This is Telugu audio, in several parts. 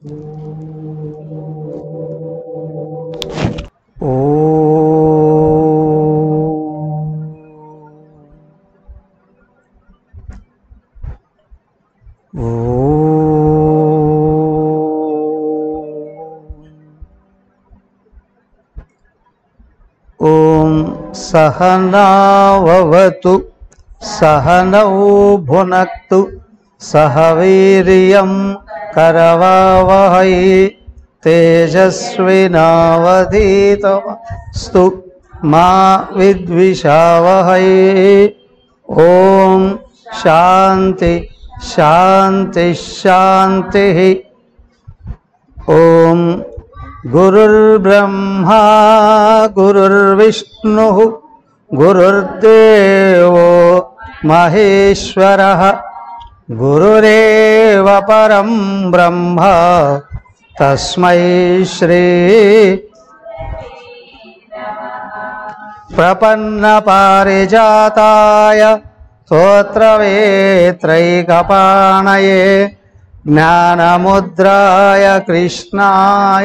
ॐ सहनाववतु सहनौ भुनक्तु सह वीर्यं करवावहै तेजस्विनावधीतमस्तु मा विद्विषावहै ॐ शान्ति शान्ति शान्तिः ॐ गुरुर्ब्रह्मा गुरुर्विष्णुः गुरुर्देवो महेश्वरः गुरुरेव परं ब्रह्म तस्मै श्री प्रपन्नपारिजाताय स्तोत्रवेत्रैकपाणये ज्ञानमुद्राय कृष्णाय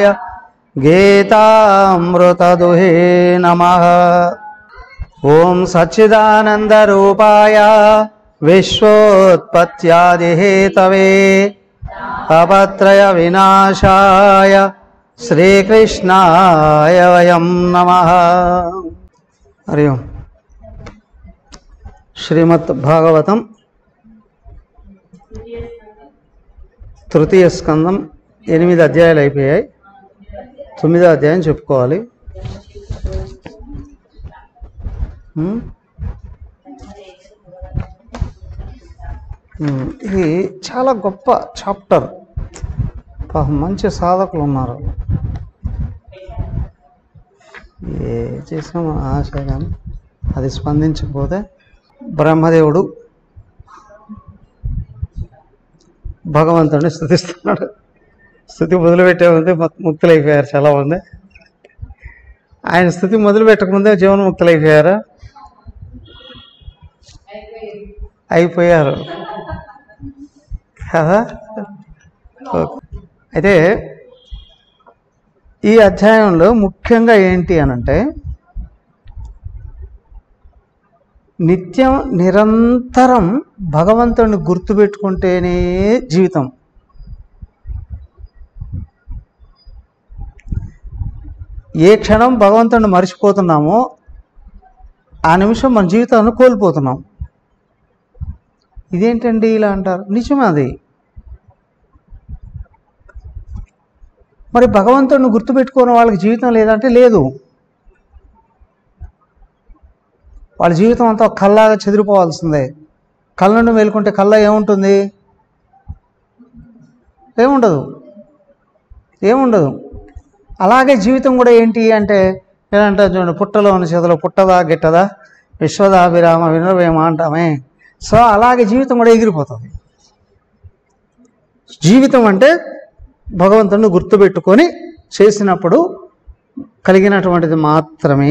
गीतामृतदुहे नमः ॐ सच्चिदानन्दरूपाय विश्वोत्पत्त्यादिहेतवे अपत्रयविनाशाय श्रीकृष्णाय वयं नमः हरि ओम् శ్రీమద్ భాగవతం తృతీయ స్కందం ఎనిమిది అధ్యాయాలు అయిపోయాయి తొమ్మిదో అధ్యాయం చెప్పుకోవాలి ఉమ్. ఉమ్, ఇది చాలా గొప్ప చాప్టర్ పాపం మంచి సాధకులు ఉన్నారు ఏ చేసాము ఆశ కానీ అది స్పందించకపోతే బ్రహ్మదేవుడు భగవంతుడిని స్థుతిస్తున్నాడు స్థుతి మొదలుపెట్టే ముందే ము- ముక్తులైపోయారు చాలా మంది ఆయన స్థుతి మొదలు పెట్టకముందే జీవన్ముక్తులైపోయారా అయిపోయారు కదా ఓకే. అయితే ఈ అధ్యాయంలో ముఖ్యంగా ఏంటి అనంటే నిత్యం నిరంతరం భగవంతుడిని గుర్తుపెట్టుకుంటేనే జీవితం ఏ క్షణం భగవంతుడిని మర్చిపోతున్నామో ఆ నిమిషం మన జీవితాన్ని కోల్పోతున్నాం ఇదేంటండి ఇలా అంటారు నిజమే అది మరి భగవంతుడిని గుర్తుపెట్టుకోని వాళ్ళకి జీవితం లేదంటే లేదు వాళ్ళ జీవితం అంతా ఒక కల్లాగా చెదిరిపోవాల్సిందే కళ్ళ నుండి మేలుకుంటే కళ్ళ ఏముంటుంది ఏముండదు ఏముండదు అలాగే జీవితం కూడా ఏంటి అంటే ఏంటంటే చూడండి పుట్టలో ఉన్న చేతిలో పుట్టదా గిట్టదా విశ్వదాభిరామ వినరవేమ అంటామే సో అలాగే జీవితం కూడా ఎగిరిపోతుంది జీవితం అంటే భగవంతుడిని గుర్తుపెట్టుకొని చేసినప్పుడు కలిగినటువంటిది మాత్రమే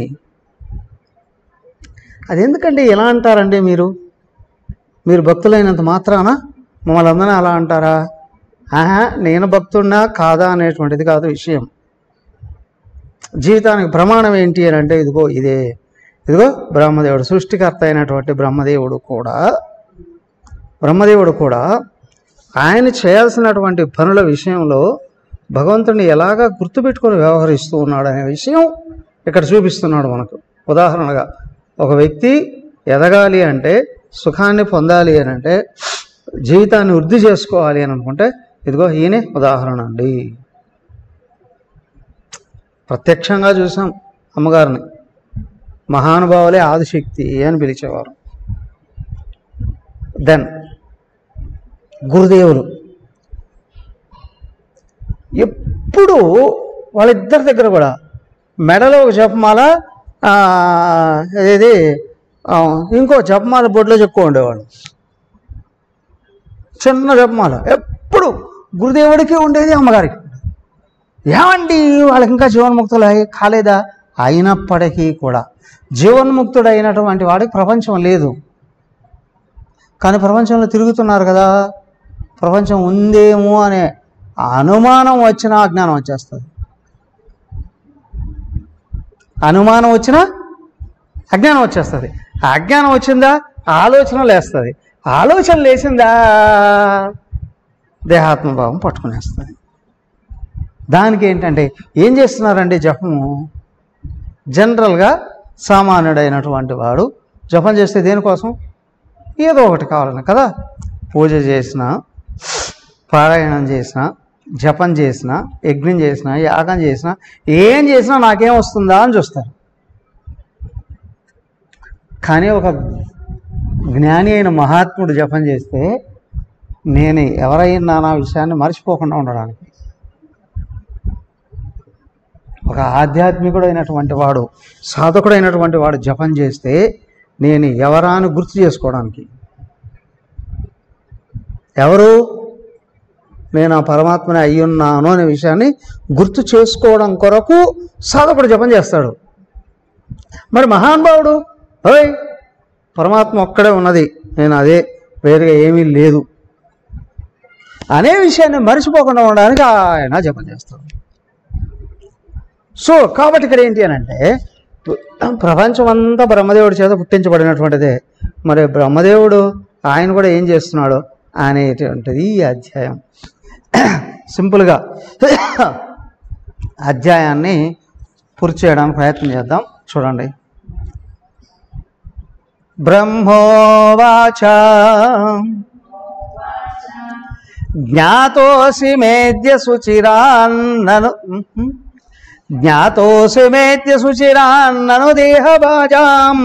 అది ఎందుకండి ఎలా అంటారండి మీరు మీరు భక్తులైనంత మాత్రాన మమ్మల్ని అందరినీ అలా అంటారా ఆహా నేను భక్తుడినా కాదా అనేటువంటిది కాదు విషయం జీవితానికి ప్రమాణం ఏంటి అని అంటే ఇదిగో ఇదే ఇదిగో బ్రహ్మదేవుడు సృష్టికర్త అయినటువంటి బ్రహ్మదేవుడు కూడా బ్రహ్మదేవుడు కూడా ఆయన చేయాల్సినటువంటి పనుల విషయంలో భగవంతుడిని ఎలాగా గుర్తుపెట్టుకొని వ్యవహరిస్తూ ఉన్నాడు అనే విషయం ఇక్కడ చూపిస్తున్నాడు మనకు ఉదాహరణగా ఒక వ్యక్తి ఎదగాలి అంటే సుఖాన్ని పొందాలి అని అంటే జీవితాన్ని వృద్ధి చేసుకోవాలి అని అనుకుంటే ఇదిగో ఈయనే ఉదాహరణ అండి ప్రత్యక్షంగా చూసాం అమ్మగారిని మహానుభావులే ఆదిశక్తి అని పిలిచేవారు దెన్ గురుదేవులు ఎప్పుడు వాళ్ళిద్దరి దగ్గర కూడా మెడలో ఒక జపమాల ఆ, ఏది ఆ, ఇంకో జపమాల బొడ్లో చెప్పుకో ఉండేవాడు చిన్న జపమాల ఎప్పుడు గురుదేవుడికి ఉండేది అమ్మగారికి ఏమండి వాళ్ళకి ఇంకా జీవన్ముక్తులు అయి- కాలేదా అయినప్పటికీ కూడా జీవన్ముక్తుడు అయినటువంటి వాడికి ప్రపంచం లేదు కానీ ప్రపంచంలో తిరుగుతున్నారు కదా ప్రపంచం ఉందేమో అనే అనుమానం వచ్చినా అజ్ఞానం వచ్చేస్తుంది అనుమానం వచ్చినా అజ్ఞానం వచ్చేస్తుంది అజ్ఞానం వచ్చిందా ఆలోచన లేస్తుంది ఆలోచన లేచిందా దేహాత్మభావం పట్టుకునేస్తుంది దానికి ఏంటంటే ఏం చేస్తున్నారండి జపము జనరల్గా సామాన్యుడైనటువంటి వాడు జపం చేస్తే దేనికోసం ఏదో ఒకటి కావాలని కదా పూజ చేసిన పారాయణం చేసిన జపం చేసిన యజ్ఞం చేసిన యాగం చేసిన ఏం చేసినా నాకేం వస్తుందా అని చూస్తారు కానీ ఒక జ్ఞాని అయిన మహాత్ముడు జపం చేస్తే నేను ఎవరైనా నా విషయాన్ని మర్చిపోకుండా ఉండడానికి ఒక ఆధ్యాత్మికుడైనటువంటి వాడు సాధకుడైనటువంటి వాడు జపం చేస్తే నేను ఎవరా అని గుర్తు చేసుకోవడానికి ఎవరు నేను ఆ పరమాత్మని అయ్యున్నాను అనే విషయాన్ని గుర్తు చేసుకోవడం కొరకు సాధకుడు జపం చేస్తాడు మరి మహానుభావుడు ఓయ్ పరమాత్మ ఒక్కడే ఉన్నది నేను అదే వేరుగా ఏమీ లేదు అనే విషయాన్ని మర్చిపోకుండా ఉండడానికి ఆయన జపం చేస్తాడు సో కాబట్టి ఇక్కడ ఏంటి అని అంటే ప్రపంచం అంతా బ్రహ్మదేవుడి చేత పుట్టించబడినటువంటిదే మరి బ్రహ్మదేవుడు ఆయన కూడా ఏం చేస్తున్నాడు అనేటువంటిది ఈ అధ్యాయం సింపుల్గా అధ్యాయాన్ని పూర్తి చేయడానికి ప్రయత్నం చేద్దాం చూడండి బ్రహ్మోవాచ జ్ఞాతోసి మేద్య సుచిరాన్నను జ్ఞాతోసి మేద్య సుచిరాన్నను దేహభాజాం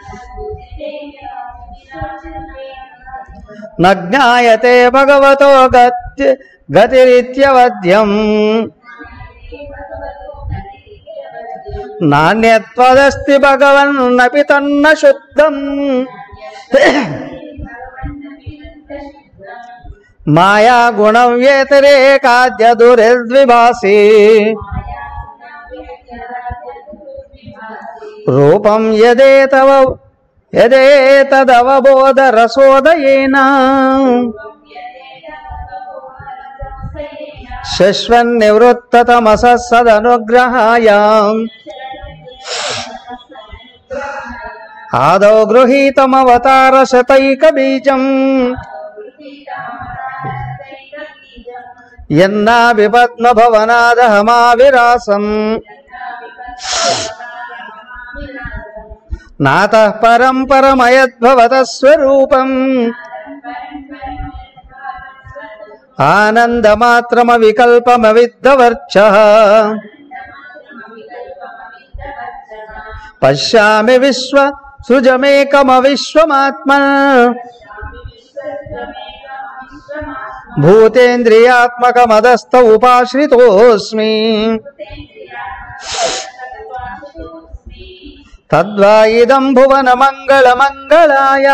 న జ్ఞాయతే భగవతో గత్య గతిరిత్యవద్యం నాణ్యత్వదస్తి భగవన్నపి తన్న శుద్ధం మాయా గుణం వ్యతిరేకాద్య దురిద్విభాసి రూపం యదేతవ యదేతదవబోధ రసోదయేన శశ్వన్నివృత్తతమస సదనుగ్రహాయ ఆదౌ గృహీతమవతార శతైక బీజం యన్నా విపద్మ భవనాదహమావిరాసం నాత పరం పరమయద్భవత స్వరూపం ఆనందమాత్రమ వికల్పమ విద్దవర్చ పశ్యామి విశ్వ సృజమేకమ విశ్వమాత్మ భూతేంద్రియాత్మకమదస్థ ఉపాశ్రితోస్మి తద్వా ఇదం భువన మంగళ మంగళాయ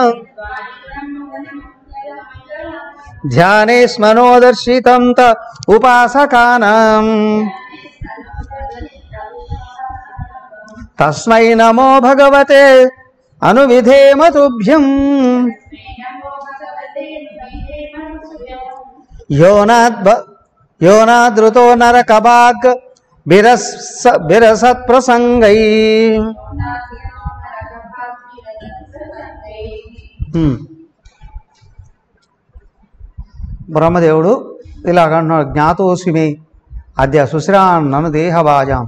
ధ్యానే స్మనోదర్శితం త ఉపాసకానాం తస్మై నమో భగవతే అనువిధేమ తుభ్యం యోనాద్భ యోనాదృతో నరకబాగ్ బిరస్ బిరసత్ ప్రసంగై హ్మ్. బ్రహ్మదేవుడు ఇలాగ అంటున్నాడు జ్ఞాతోసిమే అద్య సుశ్రా నన్ను దేహభాజాం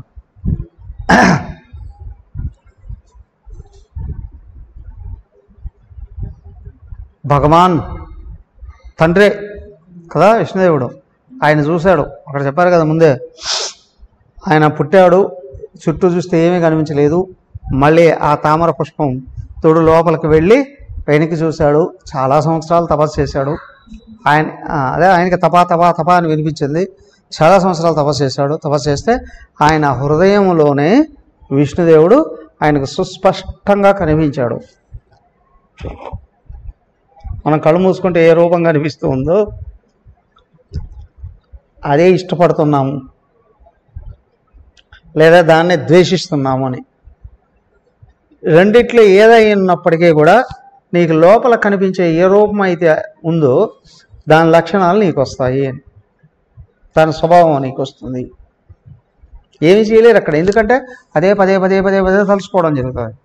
భగవాన్ తండ్రే కదా విష్ణుదేవుడు ఆయన చూశాడు అక్కడ చెప్పారు కదా ముందే ఆయన పుట్టాడు చుట్టూ చూస్తే ఏమీ కనిపించలేదు మళ్ళీ ఆ తామర పుష్పం తోడు లోపలికి వెళ్ళి వెనక్కి చూశాడు చాలా సంవత్సరాలు తపస్సు చేశాడు ఆయన ఆ, అదే ఆయనకి తపా తపా తపా అని వినిపించింది చాలా సంవత్సరాలు తపస్సు చేశాడు తపస్సు చేస్తే ఆయన హృదయంలోనే విష్ణుదేవుడు ఆయనకు సుస్పష్టంగా కనిపించాడు మనం కళ్ళు మూసుకుంటే ఏ రూపం కనిపిస్తూ ఉందో అదే ఇష్టపడుతున్నాము లేదా దాన్ని ద్వేషిస్తున్నాము అని రెండిట్లో ఏదైనప్పటికీ కూడా నీకు లోపల కనిపించే ఏ రూపం అయితే ఉందో దాని లక్షణాలు నీకు వస్తాయి అని దాని స్వభావం నీకు వస్తుంది ఏమీ చేయలేరు అక్కడ ఎందుకంటే అదే పదే పదే పదే పదే తలుచుకోవడం జరుగుతుంది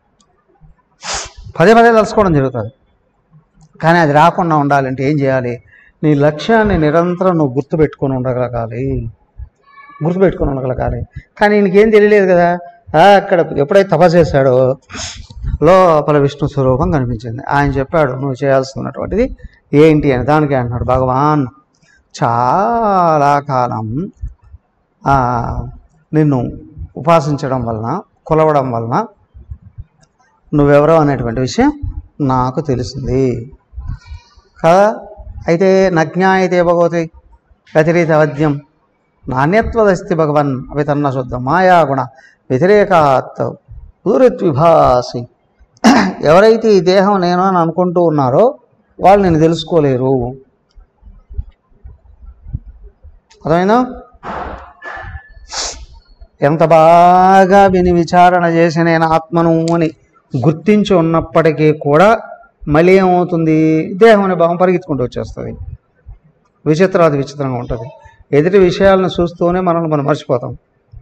పదే పదే తలుచుకోవడం జరుగుతుంది కానీ అది రాకుండా ఉండాలంటే ఏం చేయాలి నీ లక్ష్యాన్ని నిరంతరం నువ్వు గుర్తుపెట్టుకొని ఉండగలగాలి గుర్తుపెట్టుకొని ఉండగలగాలి కానీ నీకేం తెలియలేదు కదా ఆ, అక్కడ ఎప్పుడైతే తపస్సు చేశాడో లోపల విష్ణు స్వరూపం కనిపించింది ఆయన చెప్పాడు నువ్వు చేయాల్సినటువంటిది ఏంటి అని దానికి అంటున్నాడు భగవాన్ చాలా కాలం ఆ, నిన్ను ఉపాసించడం వలన కొలవడం వలన నువ్వెవరో అనేటువంటి విషయం నాకు తెలిసింది కదా అయితే నజ్ఞాయితే భగవతి వ్యతిరేత వద్యం నాణ్యత్వదస్తి భగవన్ అవితన్న శుద్ధ మాయాగుణ వ్యతిరేకాత్ పూరిద్విభాసి ఎవరైతే ఈ దేహం నేను అని అనుకుంటూ ఉన్నారో వాళ్ళు నేను తెలుసుకోలేరు అర్థమైనా ఎంత బాగా విని విచారణ చేసి నేను ఆత్మను అని గుర్తించి ఉన్నప్పటికీ కూడా మళ్ళీ ఏమవుతుంది దేహం అనే భావం పరిగెత్తుకుంటూ వచ్చేస్తుంది విచిత్రాది విచిత్రంగా ఉంటుంది ఎదుటి విషయాలను చూస్తూనే మనల్ని మనం మర్చిపోతాం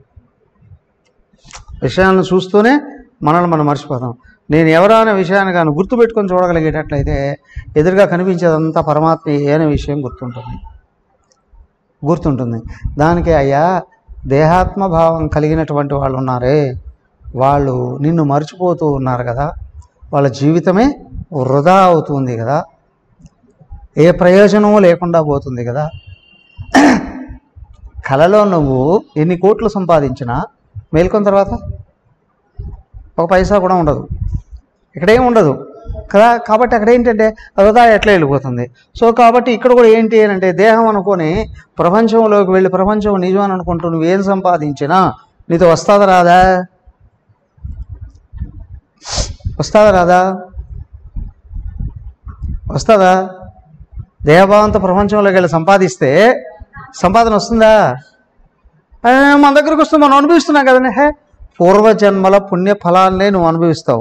విషయాలను చూస్తూనే మనల్ని మనం మర్చిపోతాం నేను ఎవరా అనే విషయాన్ని కానీ గుర్తుపెట్టుకొని చూడగలిగేటట్లయితే ఎదురుగా కనిపించేదంతా పరమాత్మ అనే విషయం గుర్తుంటుంది గుర్తుంటుంది దానికి అయ్యా దేహాత్మ భావం కలిగినటువంటి వాళ్ళు ఉన్నారే వాళ్ళు నిన్ను మర్చిపోతూ ఉన్నారు కదా వాళ్ళ జీవితమే వృధా అవుతుంది కదా ఏ ప్రయోజనము లేకుండా పోతుంది కదా కలలో నువ్వు ఎన్ని కోట్లు సంపాదించినా మేల్కొన్న తర్వాత ఒక పైసా కూడా ఉండదు ఇక్కడేం ఉండదు కదా కాబట్టి అక్కడ ఏంటంటే వృధా ఎట్లా వెళ్ళిపోతుంది సో కాబట్టి ఇక్కడ కూడా ఏంటి అని అంటే దేహం అనుకొని ప్రపంచంలోకి వెళ్ళి ప్రపంచం నిజం అని అనుకుంటూ నువ్వేం సంపాదించినా నీతో వస్తుందా రాదా వస్తుందా రాదా వస్తుందా దేహభావంతో ప్రపంచంలోకి వెళ్ళి సంపాదిస్తే సంపాదన వస్తుందా ఆ, మన దగ్గరకు వస్తుంది మనం అనుభవిస్తున్నాం కదండి హే పూర్వజన్మల పుణ్య ఫలాన్నే నువ్వు అనుభవిస్తావు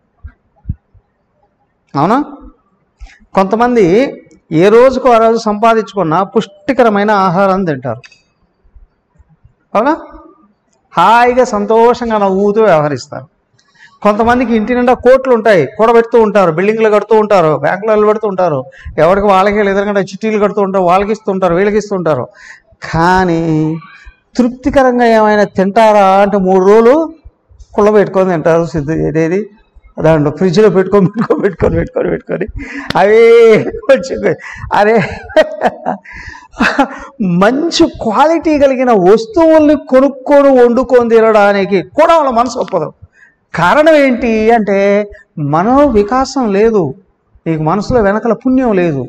అవునా కొంతమంది ఏ రోజుకు ఆ రోజు సంపాదించుకున్న పుష్టికరమైన ఆహారం తింటారు అవునా హాయిగా సంతోషంగా నవ్వుతూ వ్యవహరిస్తారు కొంతమందికి ఇంటి నిండా కోట్లు ఉంటాయి కూడబెడుతూ ఉంటారు బిల్డింగ్లు కడుతూ ఉంటారు బ్యాంకులలో పెడుతూ ఉంటారు ఎవరికి వాళ్ళకి ఎదురుకంటే చిట్టీలు కడుతూ ఉంటారు వాళ్ళకి ఇస్తూ ఉంటారు వీళ్ళకి ఇస్తూ ఉంటారు కానీ తృప్తికరంగా ఏమైనా తింటారా అంటే మూడు రోజులు కుళ్ళ పెట్టుకొని తింటారు సిద్ధ ఏదేది దాంట్లో ఫ్రిడ్జ్లో పెట్టుకొని పెట్టుకొని పెట్టుకొని పెట్టుకొని పెట్టుకొని అవే కొంచెం అరే మంచి క్వాలిటీ కలిగిన వస్తువుల్ని కొనుక్కొని వండుకొని తినడానికి కూడా వాళ్ళ మనసు ఒప్పదు కారణం ఏంటి అంటే మనో వికాసం లేదు నీకు మనసులో వెనకల పుణ్యం లేదు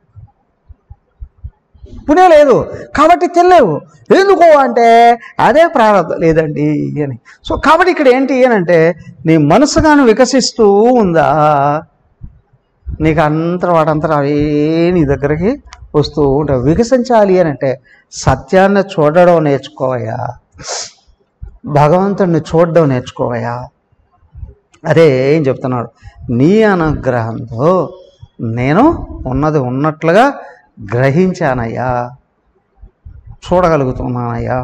పుణ్యం లేదు కాబట్టి తినలేవు ఎందుకు అంటే అదే ప్రారంభం లేదండి అని సో కాబట్టి ఇక్కడ ఏంటి అని అంటే నీ మనసు కానీ వికసిస్తూ ఉందా నీకు అంతర వాటంతరం అవే నీ దగ్గరికి వస్తూ ఉంటాయి వికసించాలి అని అంటే సత్యాన్ని చూడడం నేర్చుకోవయ్యా భగవంతుడిని చూడడం నేర్చుకోవయ్యా అదే ఏం చెప్తున్నాడు నీ అనుగ్రహంతో నేను ఉన్నది ఉన్నట్లుగా గ్రహించానయ్యా చూడగలుగుతున్నానయ్యా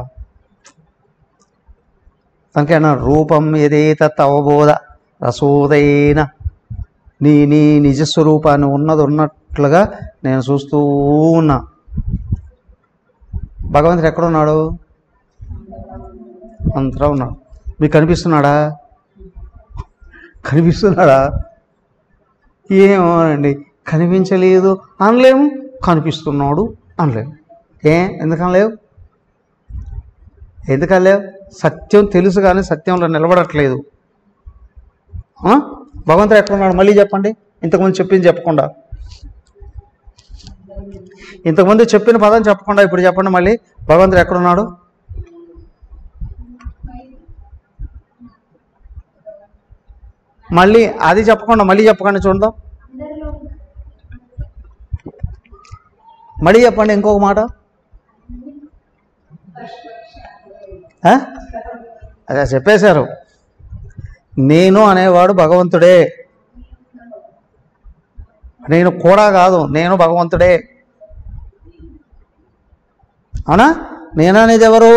అందుకైనా రూపం ఏదైతే అవబోధ రసోదైన నీ నీ నిజస్వరూపాన్ని ఉన్నది ఉన్నట్లుగా నేను చూస్తూ ఉన్నా భగవంతుడు ఎక్కడున్నాడు అంతటా ఉన్నాడు మీకు కనిపిస్తున్నాడా కనిపిస్తున్నాడా ఏమోనండి కనిపించలేదు అనలేము కనిపిస్తున్నాడు అనలేము ఏ ఎందుకనలేవు ఎందుకనలేవు సత్యం తెలుసు కానీ సత్యంలో నిలబడట్లేదు ఆ? భగవంతుడు ఎక్కడున్నాడు మళ్ళీ చెప్పండి ఇంతకుముందు చెప్పింది చెప్పకుండా ఇంతకుముందు చెప్పిన పదం చెప్పకుండా ఇప్పుడు చెప్పండి మళ్ళీ భగవంతుడు ఎక్కడున్నాడు మళ్ళీ అది చెప్పకుండా మళ్ళీ చెప్పకుండా చూద్దాం మళ్ళీ చెప్పండి ఇంకొక మాట ఆ? అదే చెప్పేశారు నేను అనేవాడు భగవంతుడే నేను కూడా కాదు నేను భగవంతుడే అవునా నేను అనేది ఎవరు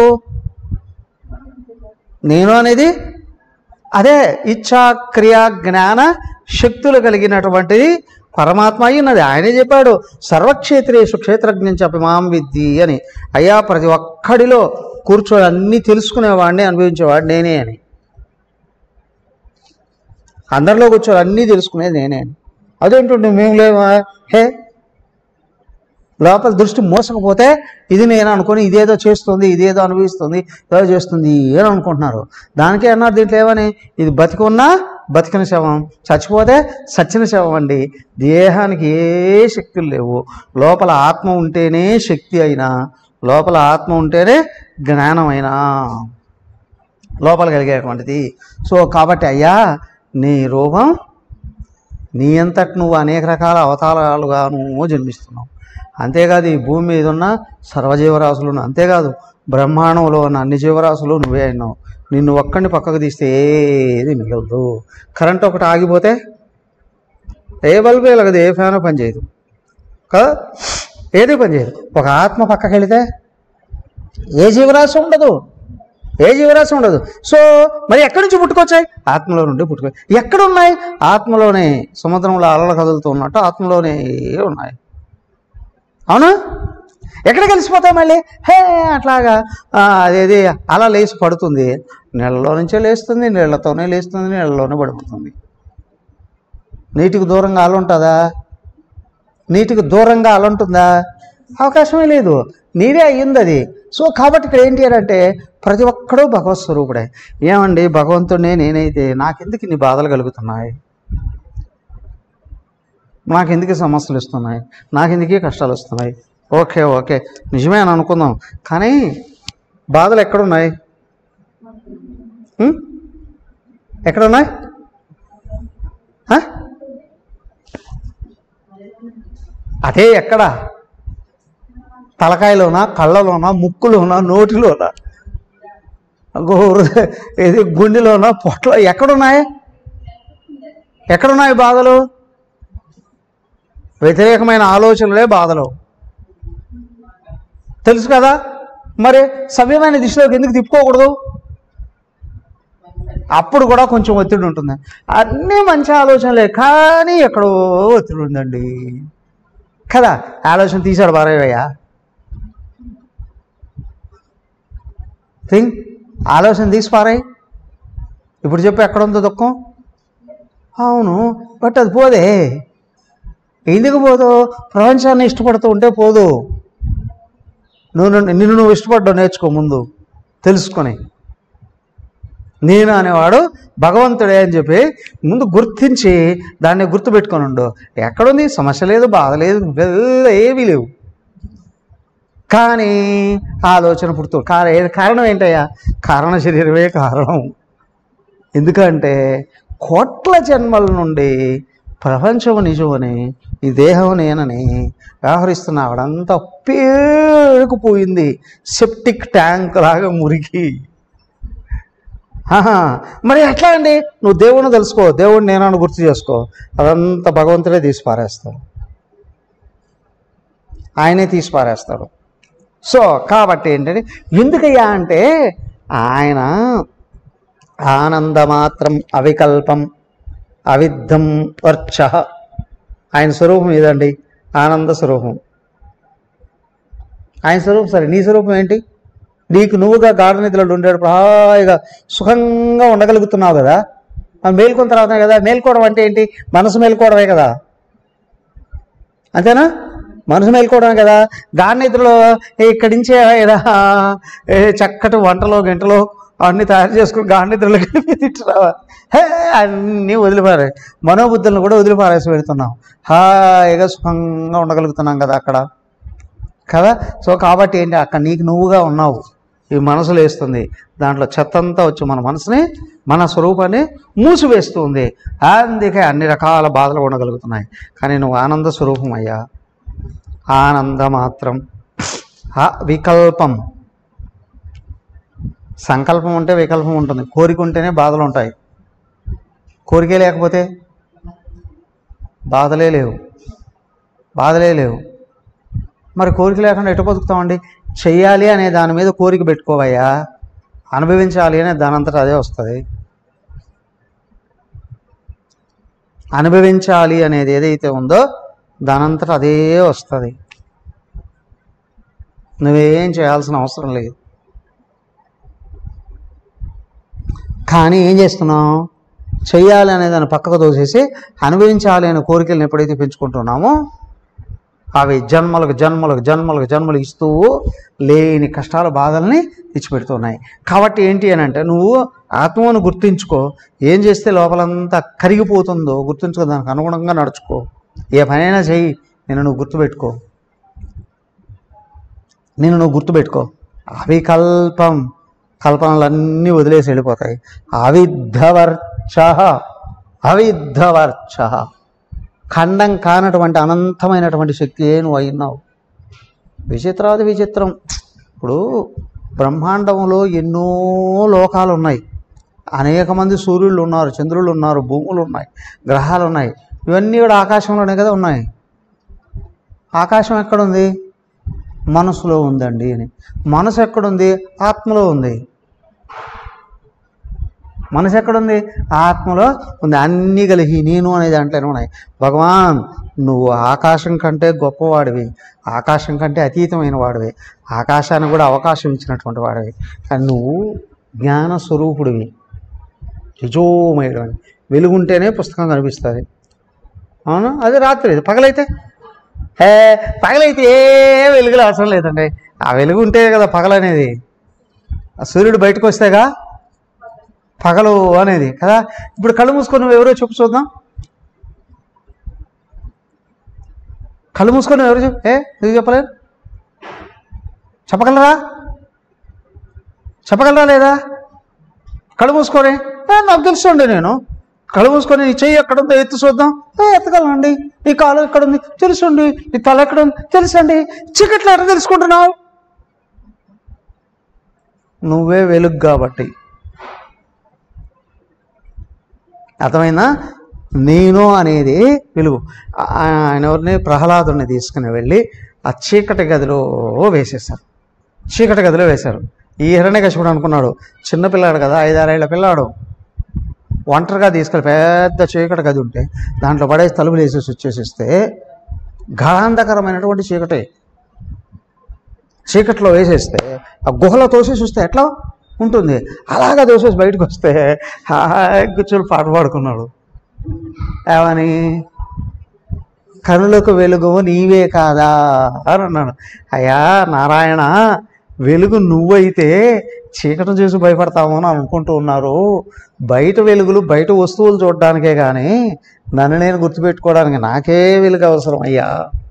నేను అనేది అదే ఇచ్ఛా క్రియ జ్ఞాన శక్తులు కలిగినటువంటిది పరమాత్మ అయి ఉన్నది ఆయనే చెప్పాడు సర్వక్షేత్రేషు క్షేత్రజ్ఞం చెప్పి మాం విద్ది అని అయ్యా ప్రతి ఒక్కడిలో కూర్చొని అన్నీ తెలుసుకునేవాడిని అనుభవించేవాడు నేనే అని అందరిలో కూర్చొని అన్నీ తెలుసుకునేది నేనే అని అదేంటుండే మేము లేవా హే లోపల దృష్టి మోసకపోతే ఇది నేను అనుకుని ఇదేదో చేస్తుంది ఇదేదో అనుభవిస్తుంది ఏదో చేస్తుంది అని అనుకుంటున్నారు దానికే అన్నారు దీంట్లో ఏమని ఇది బతికి ఉన్నా బతికిన శవం చచ్చిపోతే చచ్చిన శవం అండి దేహానికి ఏ శక్తులు లేవు లోపల ఆత్మ ఉంటేనే శక్తి అయినా లోపల ఆత్మ ఉంటేనే జ్ఞానం అయినా లోపల కలిగేటువంటిది సో కాబట్టి అయ్యా నీ రూపం నీ అంతటి నువ్వు అనేక రకాల అవతారాలుగాను జన్మిస్తున్నావు అంతేకాదు ఈ భూమి మీద ఉన్న సర్వజీవరాశులను అంతేకాదు బ్రహ్మాండంలో ఉన్న అన్ని జీవరాశులు నువ్వే అయినావు నిన్ను ఒక్కడిని పక్కకు తీస్తే ఏది మిగలదు కరెంట్ ఒకటి ఆగిపోతే ఏ బల్బు వెలగదు ఏ ఫ్యాన్ పనిచేయదు కదా ఏది పనిచేయదు ఒక ఆత్మ పక్కకి వెళితే ఏ జీవరాశి ఉండదు ఏ జీవరాశి ఉండదు సో మరి ఎక్కడి నుంచి పుట్టుకొచ్చాయి ఆత్మలో నుండి పుట్టుకొ ఎక్కడ ఉన్నాయి ఆత్మలోనే సముద్రంలో అలలు కదులుతూ ఉన్నట్టు ఆత్మలోనే ఉన్నాయి అవునా ఎక్కడ కలిసిపోతాయి మళ్ళీ హే అట్లాగా ఆ, అదేది అలా లేచి పడుతుంది నీళ్ళలో నుంచే లేస్తుంది నీళ్ళతోనే లేస్తుంది నీళ్ళలోనే పడిపోతుంది నీటికి దూరంగా అల ఉంటుందా నీటికి దూరంగా అల ఉంటుందా అవకాశమే లేదు నీవే అయ్యింది అది సో కాబట్టి ఇక్కడ ఏంటి అని అంటే ప్రతి ఒక్కడూ భగవత్ స్వరూపుడే ఏమండి భగవంతుడే నేనైతే నాకెందుకు ఇన్ని బాధలు కలుగుతున్నాయి నాకెందుకు సమస్యలు ఇస్తున్నాయి నాకెందుకే కష్టాలు వస్తున్నాయి ఓకే ఓకే నిజమే అని అనుకుందాం కానీ బాధలు ఎక్కడున్నాయి ఉం? ఎక్కడున్నాయి ఆ? అదే ఎక్కడ తలకాయలోనా కళ్ళలోనా ముక్కులోనా నోటిలోనా గోరు- ఇది గుండెలోనా పొట్టలో ఎక్కడున్నాయి ఎక్కడున్నాయి బాధలు వ్యతిరేకమైన ఆలోచనలే బాధలు తెలుసు కదా మరి సవ్యమైన దిశలోకి ఎందుకు తిప్పుకోకూడదు అప్పుడు కూడా కొంచెం ఒత్తిడి ఉంటుంది అన్నీ మంచి ఆలోచనలే కానీ ఎక్కడో ఒత్తిడి ఉందండి కదా ఆలోచన తీశాడు బారయ్యా థింక్ ఆలోచన తీసి పారాయి ఇప్పుడు చెప్పు ఎక్కడ ఉందో దుఃఖం అవును బట్ అది పోదే ఎందుకు పోదు ప్రపంచాన్ని ఇష్టపడుతూ ఉంటే పోదు నువ్వు నన్ను- నిన్ను నువ్వు ఇష్టపడ్డావు నేర్చుకో ముందు తెలుసుకొని నేను అనేవాడు భగవంతుడే అని చెప్పి ముందు గుర్తించి దాన్ని గుర్తుపెట్టుకొని ఉండు ఎక్కడుంది సమస్య లేదు బాధ లేదు వెళ్ళ ఏమీ లేవు కానీ ఆలోచన పుడుతూ కార ఏ- కారణం ఏంటయ్యా కారణ శరీరమే కారణం ఎందుకంటే కోట్ల జన్మల నుండి ప్రపంచం నిజమని ఈ దేహం నేనని వ్యవహరిస్తున్న ఆవిడంతా పేరుకుపోయింది సెప్టిక్ ట్యాంక్ లాగా మురికి ఆహా, మరి ఎట్లా అండి నువ్వు దేవుణ్ణి తెలుసుకో దేవుడిని నేనని గుర్తు చేసుకో అదంతా భగవంతుడే తీసి పారేస్తాడు ఆయనే తీసి పారేస్తాడు సో కాబట్టి ఏంటంటే ఎందుకయ్యా అంటే ఆయన ఆనందమాత్రం అవికల్పం అవిద్ధం వర్చ ఆయన స్వరూపం ఇదండి ఆనంద స్వరూపం ఆయన స్వరూపం సరే నీ స్వరూపం ఏంటి నీకు నువ్వుగా గాఢ నిద్రలో ఉండేటప్పుడు హాయిగా సుఖంగా ఉండగలుగుతున్నావు కదా ఆ మేల్కొన్న తర్వాత కదా మేల్కోవడం అంటే ఏంటి మనసు మేల్కోవడమే కదా అంతేనా మనసు మేల్కోవడమే కదా గాఢ నిద్రలో ఏ ఇక్కడి నుంచే ఏడా, ఏ చక్కటి వంటలో గంటలో అన్ని తయారు చేసుకుని గాఢ నిద్రలోకి వెళ్ళి తింటున్నావా హే అన్నీ వదిలిపారే మనోబుద్ధులను కూడా వదిలిపారేసి పెడుతున్నాం హాయిగా సుఖంగా ఉండగలుగుతున్నాం కదా అక్కడ కదా సో కాబట్టి ఏంటి అక్కడ నీకు నువ్వుగా ఉన్నావు ఈ మనసు లేస్తుంది దాంట్లో చెత్త అంతా వచ్చి మన మనసుని మన స్వరూపాన్ని మూసివేస్తుంది అందుకే అన్ని రకాల బాధలు ఉండగలుగుతున్నాయి కానీ నువ్వు ఆనంద స్వరూపం అయ్యా ఆనంద మాత్రం ఆ వికల్పం సంకల్పం ఉంటే వికల్పం ఉంటుంది కోరిక ఉంటేనే బాధలు ఉంటాయి కోరికే లేకపోతే బాధలే లేవు బాధలే లేవు మరి కోరిక లేకుండా ఎటు బతుకుతామండి చెయ్యాలి అనే దాని మీద కోరిక పెట్టుకోవయ్యా అనుభవించాలి అనే దానంతటా అదే వస్తుంది అనుభవించాలి అనేది ఏదైతే ఉందో దానంతటా అదే వస్తుంది నువ్వేం చేయాల్సిన అవసరం లేదు కానీ ఏం చేస్తున్నావు చెయ్యాలి అనే దాన్ని పక్కకు తోసేసి అనుభవించాలి అనే కోరికలను ఎప్పుడైతే పెంచుకుంటున్నామో అవి జన్మలకు జన్మలకు జన్మలకు జన్మలు ఇస్తూ లేని కష్టాల బాధల్ని తెచ్చిపెడుతున్నాయి కాబట్టి ఏంటి అని అంటే నువ్వు ఆత్మను గుర్తించుకో ఏం చేస్తే లోపలంతా కరిగిపోతుందో గుర్తించుకో దానికి అనుగుణంగా నడుచుకో ఏ పనైనా చెయ్యి నేను నువ్వు గుర్తుపెట్టుకో నేను నువ్వు గుర్తుపెట్టుకో అవికల్పం కల్పనలన్నీ వదిలేసి వెళ్ళిపోతాయి అవిద్ధవర్చ అవిద్ధవర్చ ఖండం కానటువంటి అనంతమైనటువంటి శక్తి నువ్వు అయినావు విచిత్రాది విచిత్రం ఇప్పుడు బ్రహ్మాండంలో ఎన్నో లోకాలు ఉన్నాయి అనేక మంది సూర్యుళ్ళు ఉన్నారు చంద్రులు ఉన్నారు భూములు ఉన్నాయి గ్రహాలు ఉన్నాయి ఇవన్నీ కూడా ఆకాశంలోనే కదా ఉన్నాయి ఆకాశం ఎక్కడుంది మనసులో ఉందండి అని మనసు ఎక్కడుంది ఆత్మలో ఉంది మనసు ఎక్కడుంది ఆత్మలో ఉంది అన్నీ కలిగి నేను అనే దాంట్లోనే ఉన్నాయి భగవాన్ నువ్వు ఆకాశం కంటే గొప్పవాడివి ఆకాశం కంటే అతీతమైన వాడివి ఆకాశానికి కూడా అవకాశం ఇచ్చినటువంటి వాడివి కానీ నువ్వు జ్ఞాన స్వరూపుడివి రుజువుమయుడు వెలుగుంటేనే పుస్తకం కనిపిస్తుంది అవును అది రాత్రి ఇది పగలైతే హే పగలైతే ఏ వెలుగులు అవసరం లేదండి ఆ వెలుగు ఉంటే కదా పగలనేది ఆ సూర్యుడు బయటకు వస్తేగా పగలు అనేది కదా ఇప్పుడు కళ్ళు మూసుకొని నువ్వు ఎవరో చెప్పు చూద్దాం కళ్ళు మూసుకొని నువ్వు ఎవరు చెప్పు ఏ ఎందుకు చెప్పలేరు చెప్పగలరా చెప్పగలరా లేదా కళ్ళు మూసుకొని "ఏ, నాకు తెలుసండి నేను కళ్ళు మూసుకొని నీ చెయ్యి ఎక్కడ ఉందో ఎత్తు చూద్దాం "ఏ, ఎత్తగలనండి నీ కాలు ఎక్కడ ఉంది తెలుసండి నీ తల ఎక్కడ ఉంది తెలుసండి చీకట్లో ఎట్లా తెలుసుకుంటున్నావు నువ్వే వెలుగు కాబట్టి అర్థమైందా నేను అనేది వెలుగు ఆ- ఆయన ఎవరిని ప్రహ్లాదుని తీసుకుని వెళ్ళి ఆ చీకటి గదిలో వేసేశారు చీకటి గదిలో వేశారు ఈ హిరణ్యకశిపుడు అనుకున్నాడు చిన్నపిల్లాడు కదా ఐదారేళ్ల పిల్లాడు ఒంటరిగా తీసుకెళ్ళి పెద్ద చీకటి గది ఉంటే దాంట్లో పడేసి తలుపులు వేసేసి వచ్చేసిస్తే గాఢాంధకరమైనటువంటి చీకటి చీకట్లో వేసేస్తే ఆ గుహలో తోసేసి వస్తే ఎట్లా ఉంటుంది అలాగా తోసేసి బయటకు వస్తే హాయ్ కూర్చొని పాట పాడుకున్నాడు ఏమని కనులకు వెలుగు నీవే కాదా అని అన్నాడు అయ్యా నారాయణ వెలుగు నువ్వైతే చీకటి చూసి భయపడతాము అని అనుకుంటూ ఉన్నారు బయట వెలుగులు బయట వస్తువులు చూడడానికే కానీ నన్ను నేను గుర్తుపెట్టుకోవడానికి నాకే వెలుగు అవసరం అయ్యా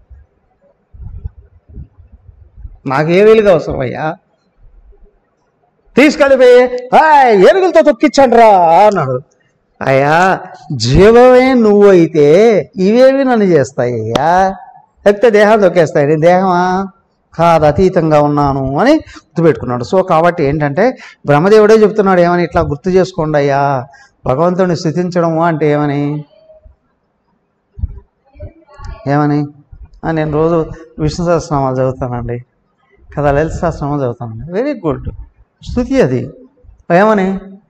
నాకే వెలుగు అవసరం అయ్యా తీసుకెళ్ళిపోయి "హాయ్, ఏనుగులతో తొక్కించండి రా అన్నాడు అయ్యా జీవమే నువ్వైతే ఇవేవి నన్ను చేస్తాయి అయ్యా లేకపోతే దేహం తొక్కేస్తాయి నేను దేహమా కాదు అతీతంగా ఉన్నాను అని గుర్తుపెట్టుకున్నాడు సో కాబట్టి ఏంటంటే బ్రహ్మదేవుడే చెప్తున్నాడు ఏమని ఇట్లా గుర్తు చేసుకోండి అయ్యా భగవంతుడిని స్థుతించడము అంటే ఏమని ఏమని ఆ, నేను రోజు విష్ణు సహస్రనామాలు చదువుతానండి కదా లలిత సహస్రనామాలు చదువుతానండి వెరీ గుడ్ స్థుతి అది ఏమని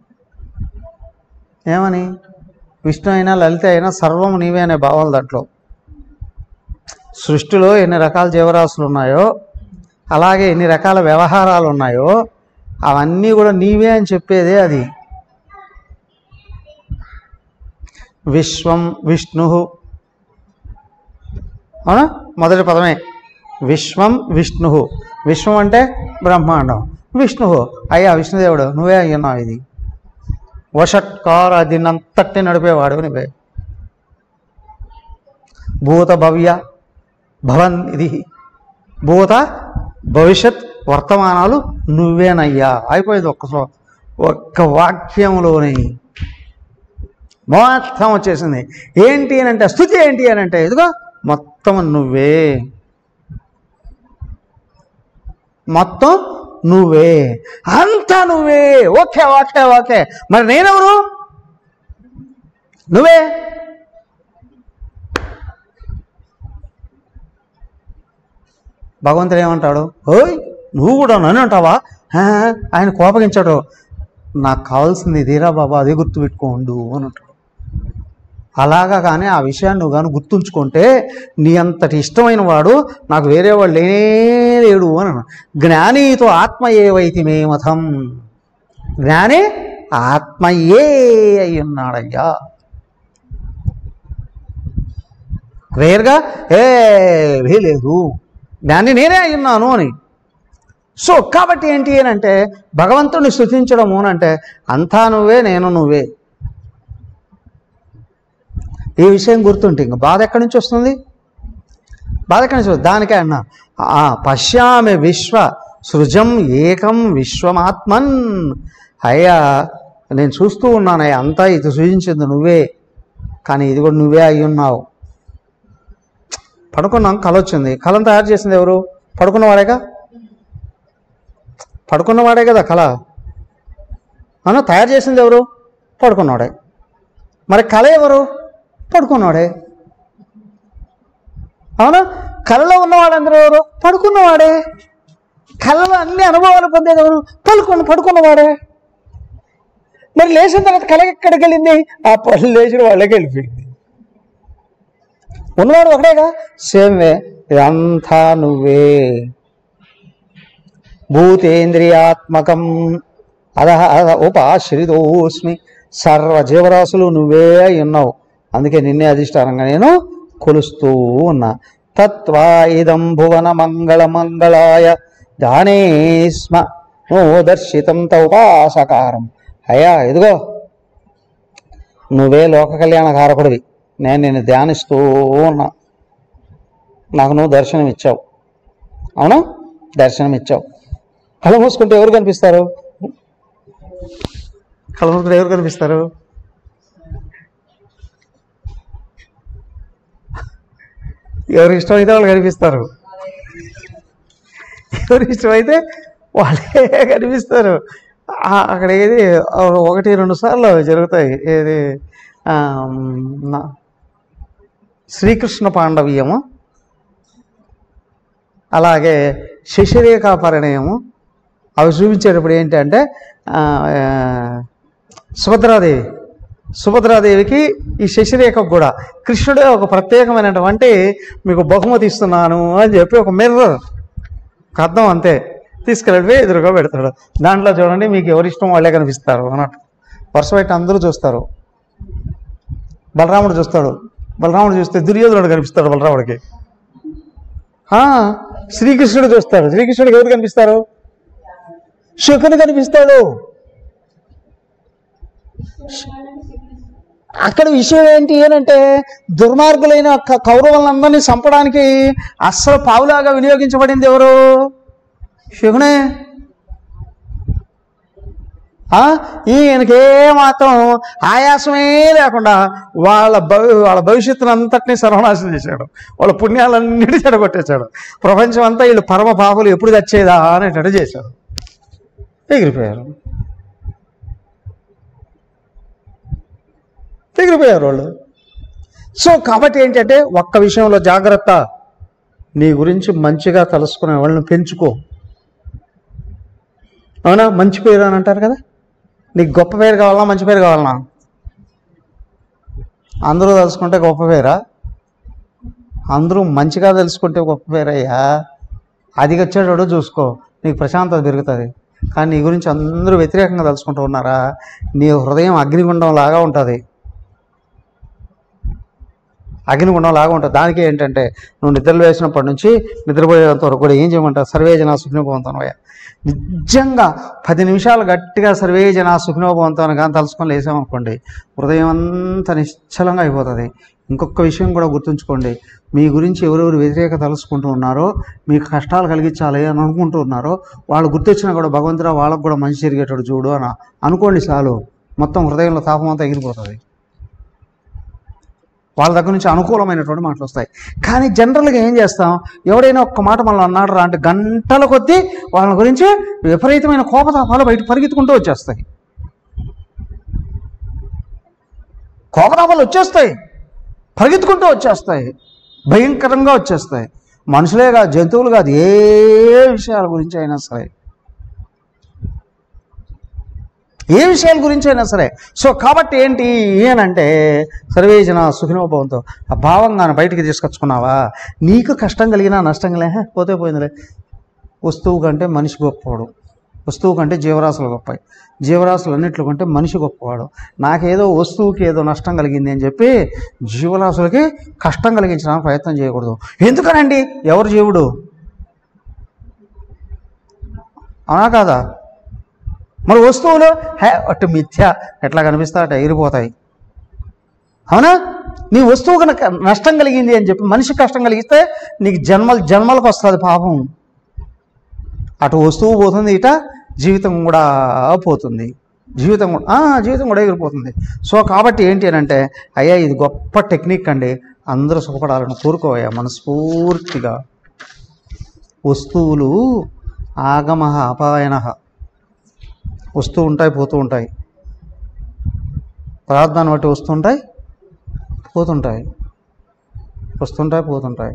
ఏమని విష్ణు అయినా లలిత అయినా సర్వం నీవే అనే భావాలు దాంట్లో సృష్టిలో ఎన్ని రకాల జీవరాశులు ఉన్నాయో అలాగే ఎన్ని రకాల వ్యవహారాలు ఉన్నాయో అవన్నీ కూడా నీవే అని చెప్పేదే అది విశ్వం విష్ణు అవునా మొదటి పదమే విశ్వం విష్ణు విశ్వం అంటే బ్రహ్మాండం విష్ణు అయ్యా విష్ణుదేవుడు నువ్వే అయ్యున్నావు ఇది వషట్కార దీన్నంతటి నడిపేవాడు నువ్వే భూత భవ్య భవన్ ఇది భూత భవిష్యత్ వర్తమానాలు నువ్వేనయ్యా అయిపోయింది ఒక్క శ్లో ఒక్క వాక్యంలోని మొత్తం వచ్చేసింది ఏంటి అని అంటే స్థుతి ఏంటి అని అంటే ఇదిగో మొత్తం నువ్వే మొత్తం నువ్వే అంతా నువ్వే ఓకే ఓకే ఓకే మరి నేనెవరు నువ్వే భగవంతుడు ఏమంటాడు ఓయ్ నువ్వు కూడా నన్ను అంటావా "హా?" ఆయన కోపగించాడు నాకు కావాల్సింది ఇదేరా బాబా అదే గుర్తుపెట్టుకోండు అని అంటాడు అలాగా కానీ ఆ విషయాన్ని నువ్వు కానీ గుర్తుంచుకుంటే నీ అంతటి ఇష్టమైన వాడు నాకు వేరే వాడు లేనే లేడు అని అన్నాడు. జ్ఞానీతో ఆత్మ ఏవైతే మే మతం జ్ఞానే ఆత్మయే అయి ఉన్నాడయ్యా క్లియర్గా ఏ లేదు జ్ఞాని నేనే అయి ఉన్నాను అని సో కాబట్టి ఏంటి అని అంటే భగవంతుడిని స్థుతించడము అని అంటే అంతా నువ్వే నేను నువ్వే ఈ విషయం గుర్తుంటే ఇంక బాధ ఎక్కడి నుంచి వస్తుంది బాధ ఎక్కడి నుంచి వస్తుంది దానికే అన్నా ఆ పశ్యామి విశ్వ సృజం ఏకం విశ్వమాత్మన్ అయ్యా నేను చూస్తూ ఉన్నానయ్యా అంతా ఇది సృజించింది నువ్వే కానీ ఇది కూడా నువ్వే అయి ఉన్నావు పడుకున్నాం కళ వచ్చింది కళను తయారు చేసింది ఎవరు పడుకున్నవాడేగా పడుకున్నవాడే కదా కళ అవునా తయారు చేసింది ఎవరు పడుకున్నవాడే మరి కళ ఎవరు పడుకున్నవాడే అవునా కళలో ఉన్నవాడందరూ ఎవరు పడుకున్నవాడే కళలో అన్ని అనుభవాలు పొందేది ఎవరు పడుకున్న పడుకున్నవాడే మరి లేచిన తర్వాత కళ ఎక్కడికి వెళ్ళింది ఆ పళ్ళు లేచిన వాళ్ళకి వెళ్ళిపోయింది ఉన్నవాడు ఒకడేగా సేమ్ వే ఇదంతా నువ్వే భూతేంద్రియాత్మకం అద అద ఉపాశ్రితోస్మి సర్వ జీవరాశులు నువ్వే అయి ఉన్నావు అందుకే నిన్నే అధిష్టానంగా నేను కొలుస్తూ ఉన్నా తత్వా ఇదం భువన మంగళ మంగళాయ దానే స్మ నో దర్శితం తౌపాసకారం అయ్యా ఇదిగో నువ్వే లోక కళ్యాణ కారకుడివి నేను నిన్ను ధ్యానిస్తూ ఉన్నా నాకు నువ్వు దర్శనం ఇచ్చావు అవునా దర్శనం ఇచ్చావు కళ్ళ మూసుకుంటే ఎవరు కనిపిస్తారు కళ్ళ మూసుకుంటే ఎవరు కనిపిస్తారు ఎవరు ఇష్టమైతే వాళ్ళు కనిపిస్తారు ఎవరు ఇష్టమైతే వాళ్ళే కనిపిస్తారు ఆ- అక్కడ ఏది ఆ ఒకటి రెండు సార్లు జరుగుతాయి ఏది ఆ, నా- శ్రీకృష్ణ పాండవీయము అలాగే శశిరేఖా పరిణయము అవి చూపించేటప్పుడు ఏంటంటే ఆ, ఆ, సుభద్రాదేవి సుభద్రాదేవికి ఈ శశిరేఖకు కూడా కృష్ణుడే ఒక ప్రత్యేకమైనటువంటి మీకు బహుమతి ఇస్తున్నాను అని చెప్పి ఒక మిర్రర్ ఒక అర్థం అంతే తీసుకెళ్ళి ఎదురుగా పెడతాడు దాంట్లో చూడండి మీకు ఎవరి ఇష్టం వాళ్ళే కనిపిస్తారు అన్నట్టు వరుస పెట్టి అందరూ చూస్తారు బలరాముడు చూస్తాడు బలరాముడు చూస్తే దుర్యోధనుడు కనిపిస్తాడు బలరాముడికి ఆ, శ్రీకృష్ణుడు చూస్తాడు శ్రీకృష్ణుడికి ఎవరు కనిపిస్తారు శకుని కనిపిస్తాడు అక్కడ విషయం ఏంటి అంటే దుర్మార్గులైన క- కౌరవులందరినీ చంపడానికి అస్సలు పావులాగా వినియోగించబడింది ఎవరు శకునే ఆ, ఈయనకి ఏమాత్రం ఆయాసమే లేకుండా వాళ్ళ భవి వాళ్ళ భవిష్యత్తును అంతటినీ సర్వనాశనం చేశాడు వాళ్ళ పుణ్యాలన్నిటి చెడగొట్టేశాడు ప్రపంచం అంతా వీళ్ళు పరమ పాపులు ఎప్పుడు తెచ్చేదా అనేటట్టు చేశాడు ఎగిరిపోయారు ఎగిరిపోయారు వాళ్ళు సో కాబట్టి ఏంటంటే ఒక్క విషయంలో జాగ్రత్త నీ గురించి మంచిగా తలుసుకునే వాళ్ళని పెంచుకో అవునా మంచి పేరు అని అంటారు కదా నీకు గొప్ప పేరు కావాలా మంచి పేరు కావాలనా అందరూ తెలుసుకుంటే గొప్ప పేరా అందరూ మంచిగా తెలుసుకుంటే గొప్ప పేరయ్యా అది వచ్చేటోడు చూసుకో నీకు ప్రశాంతత పెరుగుతుంది కానీ నీ గురించి అందరూ వ్యతిరేకంగా తలుచుకుంటూ ఉన్నారా నీ హృదయం అగ్నిగుండం లాగా ఉంటుంది అగ్నిగుండం లాగా ఉంటుంది దానికి ఏంటంటే నువ్వు నిద్రలు వేసినప్పటి నుంచి నిద్రపోయేంత వరకు కూడా ఏం చేయమంటావు సర్వే జన సుఖినోభవంతనవయ్యా నిజంగా పది నిమిషాలు గట్టిగా సర్వే జన సుఖినోభవంతం కానీ తలుసుకొని లేసామనుకోండి హృదయం అంతా నిశ్చలంగా అయిపోతుంది ఇంకొక విషయం కూడా గుర్తుంచుకోండి మీ గురించి ఎవరెవరు వ్యతిరేక తలుసుకుంటూ ఉన్నారో మీకు కష్టాలు కలిగించాలి అని అనుకుంటూ ఉన్నారో వాళ్ళు గుర్తొచ్చినా కూడా భగవంతుడా వాళ్ళకు కూడా మంచి జరిగేటట్టు చూడు అని అనుకోండి చాలు మొత్తం హృదయంలో తాపం అంతా ఎగిరిపోతుంది వాళ్ళ దగ్గర నుంచి అనుకూలమైనటువంటి మాటలు వస్తాయి కానీ జనరల్గా ఏం చేస్తాం ఎవడైనా ఒక్క మాట మనల్ని అన్నాడు రా అంటే గంటల కొద్దీ వాళ్ళ గురించి విపరీతమైన కోపతాపాలు బయట పరిగెత్తుకుంటూ వచ్చేస్తాయి కోపతాపాలు వచ్చేస్తాయి పరిగెత్తుకుంటూ వచ్చేస్తాయి భయంకరంగా వచ్చేస్తాయి మనుషులే కాదు జంతువులు కాదు ఏ విషయాల గురించి అయినా సరే ఏ విషయాల గురించి అయినా సరే సో కాబట్టి ఏంటి ఏనంటే సర్వేజన సుఖినోభవంతో ఆ భావంగాను బయటికి తీసుకొచ్చుకున్నావా నీకు కష్టం కలిగినా నష్టం కలిగినా "హే, పోతే పోయిందిలే వస్తువు కంటే మనిషి గొప్పవాడు వస్తువు కంటే జీవరాశులు గొప్పవి జీవరాశులు అన్నింటిలో కంటే మనిషి గొప్పవాడు నాకేదో వస్తువుకి ఏదో నష్టం కలిగింది అని చెప్పి జీవరాశులకి కష్టం కలిగించడానికి ప్రయత్నం చేయకూడదు ఎందుకనండి ఎవరు జీవుడు అవునా కాదా మరి వస్తువులు హే అటు మిథ్య ఎట్లా కనిపిస్తా అటు ఎగిరిపోతాయి అవునా నీ వస్తువు కనుక నష్టం కలిగింది అని చెప్పి మనిషికి కష్టం కలిగిస్తే నీకు జన్మలు జన్మలకు వస్తుంది పాపం అటు వస్తువు పోతుంది ఇట జీవితం కూడా పోతుంది జీవితం కూడా ఆ, జీవితం కూడా ఎగిరిపోతుంది సో కాబట్టి ఏంటి అని అంటే అయ్యా ఇది గొప్ప టెక్నిక్ అండి అందరూ సుఖపడాలని కోరుకోవయ్యా మనస్ఫూర్తిగా వస్తువులు ఆగమ అపాయన వస్తూ ఉంటాయి పోతూ ఉంటాయి పదార్థాన్ని బట్టి వస్తుంటాయి పోతుంటాయి వస్తుంటాయి పోతుంటాయి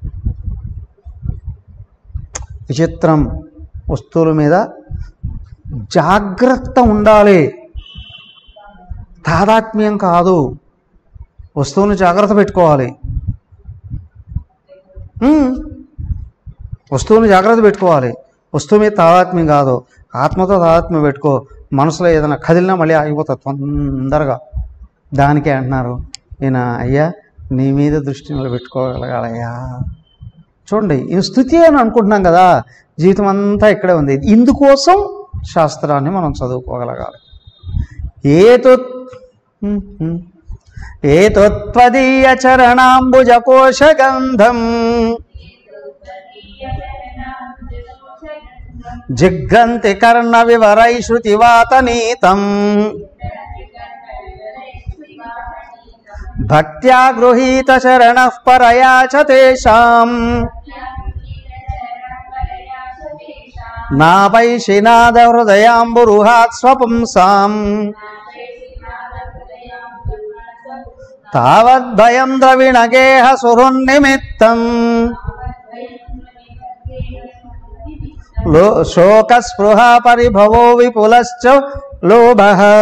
విచిత్రం వస్తువుల మీద జాగ్రత్త ఉండాలి తాదాత్మ్యం కాదు వస్తువుని జాగ్రత్త పెట్టుకోవాలి ఉమ్. వస్తువుని జాగ్రత్త పెట్టుకోవాలి వస్తువు మీద తాదాత్మ్యం కాదు ఆత్మతో తాదాత్మ్యం పెట్టుకో మనసులో ఏదైనా కదిలినా మళ్ళీ ఆగిపోతుంది తొందరగా దానికే అంటున్నారు ఈయన అయ్యా నీ మీద దృష్టి నిలబెట్టుకోగలగాలయ్యా చూడండి ఈ స్థుతి అని అనుకుంటున్నాం కదా జీవితం అంతా ఇక్కడే ఉంది ఇందుకోసం శాస్త్రాన్ని మనం చదువుకోగలగాలి ఏతో ఏతోత్వదీయ చరణాంబుజ కోశగంధం జిగ్గంతి కర్ణ వివరై శృతివాతనీతం భక్త్యా గృహీత శరణ పరయా చ తేషాం నాపైషినాద హృదయాంబురుహాత్ స్వపుంసాం తావద్భయం ద్రవిణగేహ సుహృన్నిమిత్తం లో శోకస్పృహ పరిభవో విపులశ్చ లోభ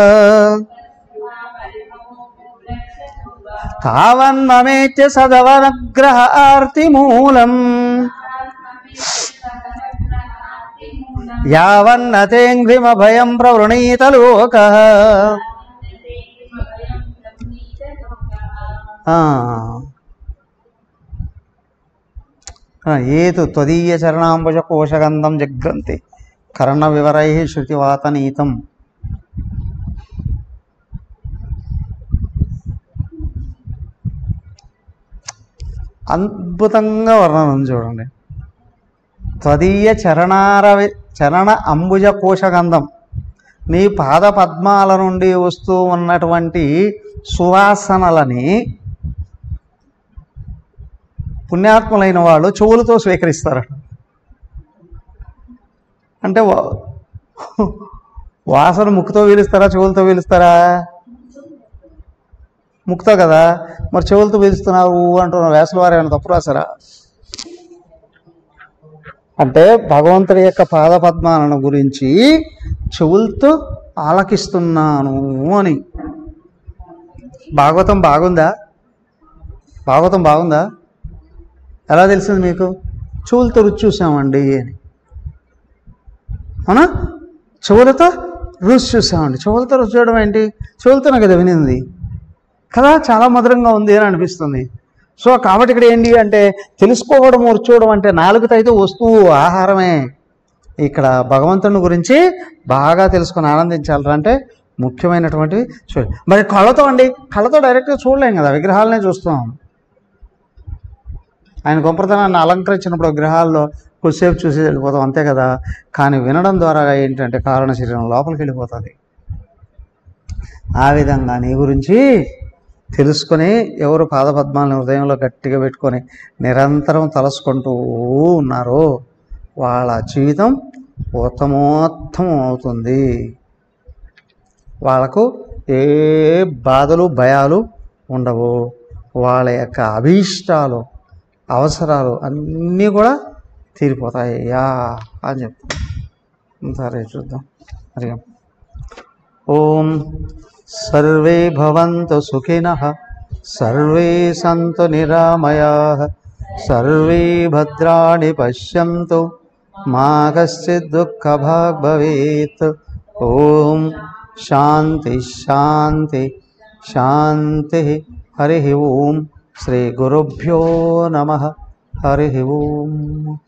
తావన్మమేత్య సదవనగ్రహ ఆర్తిమూలం యావన్నతేంఘ్రిమ భయం ప్రవృణీత లోక ఏతు త్వదీయ చరణాంబుజ కోశగంధం జగ్రంతి కర్ణ వివరై శృతివాతనీతం అద్భుతంగా వర్ణన ఉంది చూడండి త్వదీయ చరణారవి చరణ అంబుజ కోశగంధం నీ పాద పద్మాల నుండి వస్తూ ఉన్నటువంటి సువాసనలని పుణ్యాత్ములైన వాళ్ళు చెవులతో స్వీకరిస్తారట అంటే వా- వాసన ముక్కుతో పీలుస్తారా చెవులతో పీలుస్తారా ముక్కుతో కదా మరి చెవులతో పీలుస్తున్నారు అంటున్నారు వేసల వారు ఏమైనా తప్పు రాసారా అంటే భగవంతుడి యొక్క పాద పద్మాలను గురించి చెవులతో ఆలకిస్తున్నాను అని భాగవతం బాగుందా భాగవతం బాగుందా ఎలా తెలిసింది మీకు చెవులతో రుచి చూసామండి అని అవునా చెవులతో రుచి చూసామండి చెవులతో రుచి చూడడం ఏంటి చెవులతోనే కదా వినింది కదా చాలా మధురంగా ఉంది అని అనిపిస్తుంది సో కాబట్టి ఇక్కడ ఏంటి అంటే తెలుసుకోవడం రుచోవడం అంటే నాలుగుతో అయితే వస్తువు ఆహారమే ఇక్కడ భగవంతుని గురించి బాగా తెలుసుకొని ఆనందించాలి అంటే ముఖ్యమైనటువంటి చూడ మరి కళ్ళతో అండి కళ్ళతో డైరెక్ట్గా చూడలేం కదా విగ్రహాలనే చూస్తాం ఆయన గొప్పతనాన్ని అలంకరించినప్పుడు విగ్రహాల్లో కొద్దిసేపు చూసి వెళ్ళిపోతాం అంతే కదా కానీ వినడం ద్వారా ఏంటంటే కారణ శరీరం లోపలికి వెళ్ళిపోతుంది ఆ విధంగా నీ గురించి తెలుసుకొని ఎవరు పాదపద్మాలను హృదయంలో గట్టిగా పెట్టుకొని నిరంతరం తలసుకుంటూ ఉన్నారో వాళ్ళ జీవితం ఉత్తమోత్తమం అవుతుంది వాళ్ళకు ఏ బాధలు భయాలు ఉండవు వాళ్ళ యొక్క అభీష్టాలు అవసరాలు అన్నీ కూడా తీరిపోతాయి యా అని చెప్తాం సరే చూద్దాం మరి ఓం సర్వే భవంతు సుఖినః సర్వే సంతు నిరామయాః సర్వే భద్రాణి పశ్యంతు మా కశ్చిత్ దుఃఖభాగ్ భవేత్ ఓం శాంతి శాంతి శాంతి హరి ఓం శ్రీ గురుభ్యో నమ హరి ఓం